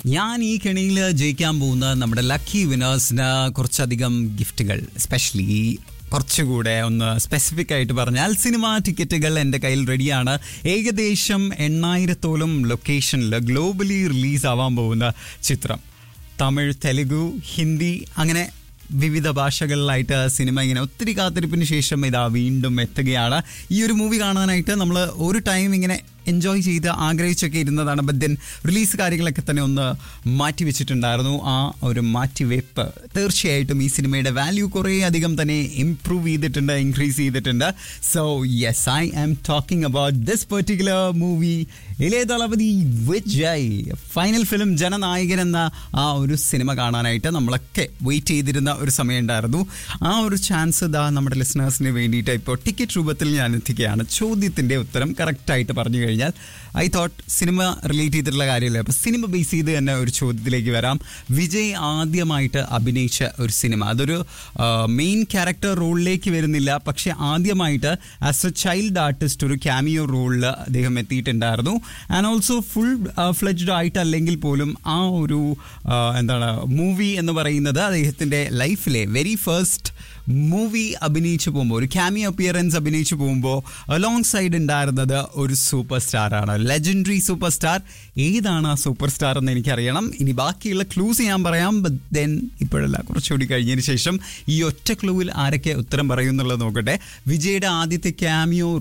ഞാൻ ഈ കെണിയിൽ ജയിക്കാൻ പോകുന്ന നമ്മുടെ ലക്കി വിനേഴ്സിന് കുറച്ചധികം ഗിഫ്റ്റുകൾ എസ്പെഷ്യലി കുറച്ചുകൂടെ ഒന്ന് സ്പെസിഫിക് ആയിട്ട് പറഞ്ഞാൽ സിനിമാ ടിക്കറ്റുകൾ എൻ്റെ കയ്യിൽ റെഡിയാണ് ഏകദേശം എണ്ണായിരത്തോളം ലൊക്കേഷനിൽ ഗ്ലോബലി റിലീസ് ആവാൻ പോകുന്ന ചിത്രം തമിഴ് തെലുഗു ഹിന്ദി അങ്ങനെ വിവിധ ഭാഷകളിലായിട്ട് സിനിമ ഇങ്ങനെ ഒത്തിരി കാത്തിരിപ്പിന് ശേഷം ഇതാ വീണ്ടും എത്തുകയാണ് ഈ ഒരു മൂവി കാണാനായിട്ട് നമ്മൾ ഒരു ടൈം ഇങ്ങനെ എൻജോയ് ചെയ്ത് ആഗ്രഹിച്ചൊക്കെ ഇരുന്നതാണ് ബട്ട് ദെൻ റിലീസ് കാര്യങ്ങളൊക്കെ തന്നെ ഒന്ന് മാറ്റി വെച്ചിട്ടുണ്ടായിരുന്നു ആ ഒരു മാറ്റിവെപ്പ് തീർച്ചയായിട്ടും ഈ സിനിമയുടെ വാല്യൂ കുറേ അധികം തന്നെ ഇംപ്രൂവ് ചെയ്തിട്ടുണ്ട് ഇൻക്രീസ് ചെയ്തിട്ടുണ്ട് so yes I am talking about this particular movie Ilaya Thalapathy Vijay final film Jananayagan എന്ന ആ ഒരു സിനിമ കാണാനായിട്ട് നമ്മളൊക്കെ വെയിറ്റ് ചെയ്തിരുന്ന ഒരു സമയമുണ്ടായിരുന്നു ആ ഒരു ചാൻസ് ഇതാ നമ്മുടെ ലിസണേഴ്സിന് വേണ്ടിയിട്ട് ഇപ്പോൾ ടിക്കറ്റ് രൂപത്തിൽ ഞാൻ എത്തിക്കുകയാണ് ചോദ്യത്തിൻ്റെ ഉത്തരം കറക്റ്റായിട്ട് പറഞ്ഞു കഴിഞ്ഞാൽ ഐ തോട്ട് സിനിമ റിലേറ്റ് ചെയ്തിട്ടുള്ള കാര്യമല്ലേ അപ്പോൾ സിനിമ ബേസ് ചെയ്ത് തന്നെ ഒരു ചോദ്യത്തിലേക്ക് വരാം വിജയ് ആദ്യമായിട്ട് അഭിനയിച്ച ഒരു സിനിമ അതൊരു മെയിൻ ക്യാരക്ടർ റോളിലേക്ക് വരുന്നില്ല പക്ഷെ ആദ്യമായിട്ട് ആസ് എ ചൈൽഡ് ആർട്ടിസ്റ്റ് ഒരു ക്യാമിയോ റോളിൽ അദ്ദേഹം എത്തിയിട്ടുണ്ടായിരുന്നു ആൻഡ് ഓൾസോ ഫുൾ ഫ്ലെജ്ഡ് ആയിട്ട് അല്ലെങ്കിൽ പോലും ആ ഒരു ആ, എന്താണ് മൂവി എന്ന് പറയുന്നത് അദ്ദേഹത്തിൻ്റെ ലൈഫിലെ വെരി ഫസ്റ്റ് മൂവി അഭിനയിച്ചു പോകുമ്പോൾ ഒരു ക്യാമി അപ്പിയറൻസ് അഭിനയിച്ചു പോകുമ്പോൾ അലോങ് സൈഡ് ഉണ്ടായിരുന്നത് ഒരു സൂപ്പർ സ്റ്റാർ ആണ് ലെജൻഡറി സൂപ്പർ സ്റ്റാർ ഏതാണ് ആ സൂപ്പർ സ്റ്റാർ എന്ന് എനിക്കറിയണം ഇനി ബാക്കിയുള്ള ക്ലൂസ് ഞാൻ പറയാം ബട്ട് ദെൻ ഇപ്പോഴല്ല കുറച്ചുകൂടി കഴിഞ്ഞതിന് ശേഷം ഈ ഒറ്റ ക്ലൂവിൽ ആരൊക്കെ ഉത്തരം പറയും എന്നുള്ളത് നോക്കട്ടെ വിജയുടെ ആദ്യത്തെ ക്യാമിയോ